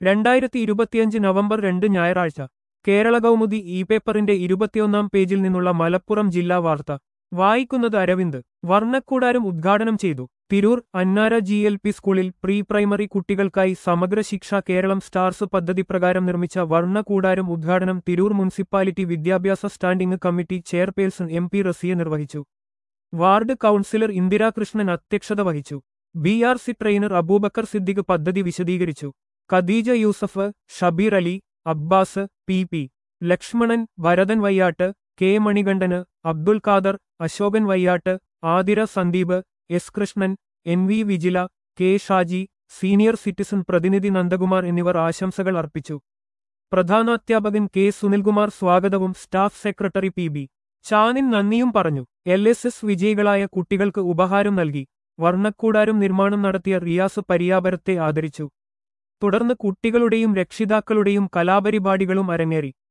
രണ്ടായിരത്തി ഇരുപത്തിയഞ്ച് നവംബർ രണ്ട് ഞായറാഴ്ച കേരള കൗമുദി ഇ പേപ്പറിന്റെ ഇരുപത്തിയൊന്നാം പേജിൽ നിന്നുള്ള മലപ്പുറം ജില്ലാ വാർത്ത വായിക്കുന്നത് അരവിന്ദ് വർണ്ണക്കൂടാരം ഉദ്ഘാടനം ചെയ്തു Tirur Annara G L P സ്കൂളിൽ പ്രീ പ്രൈമറി കുട്ടികൾക്കായി സമഗ്ര ശിക്ഷ കേരളം സ്റ്റാർസ് പദ്ധതി പ്രകാരം നിർമ്മിച്ച വർണ്ണക്കൂടാരം ഉദ്ഘാടനം തിരൂർ മുനിസിപ്പാലിറ്റി വിദ്യാഭ്യാസ standing committee chairperson M P Raziya നിർവഹിച്ചു വാർഡ് കൗൺസിലർ ഇന്ദിരാകൃഷ്ണൻ അധ്യക്ഷത വഹിച്ചു B R C trainer Abubakkar Siddique പദ്ധതി വിശദീകരിച്ചു Khadeeja Yousaf Shabeer Ali Abbas P P Lakshmanan Varadan Vayyatt K മണികണ്ഠന് Abdul Khader Ashokan Vayyatt Athira Sandeep S Krishnan N V Vijila K Shaji senior citizen പ്രതിനിധി നന്ദകുമാർ എന്നിവർ ആശംസകൾ അർപ്പിച്ചു പ്രധാനാധ്യാപകൻ കെ സുനിൽകുമാർ സ്വാഗതവും staff secretary P B Chanin നന്ദിയും പറഞ്ഞു എൽ എസ് എസ് വിജയികളായ കുട്ടികൾക്ക് ഉപഹാരം നൽകി വർണ്ണക്കൂടാരം നിർമ്മാണം നടത്തിയ റിയാസ് പരിയാപരത്തെ ആദരിച്ചു തുടർന്ന് കുട്ടികളുടെയും രക്ഷിതാക്കളുടെയും കലാപരിപാടികളും അരങ്ങേറി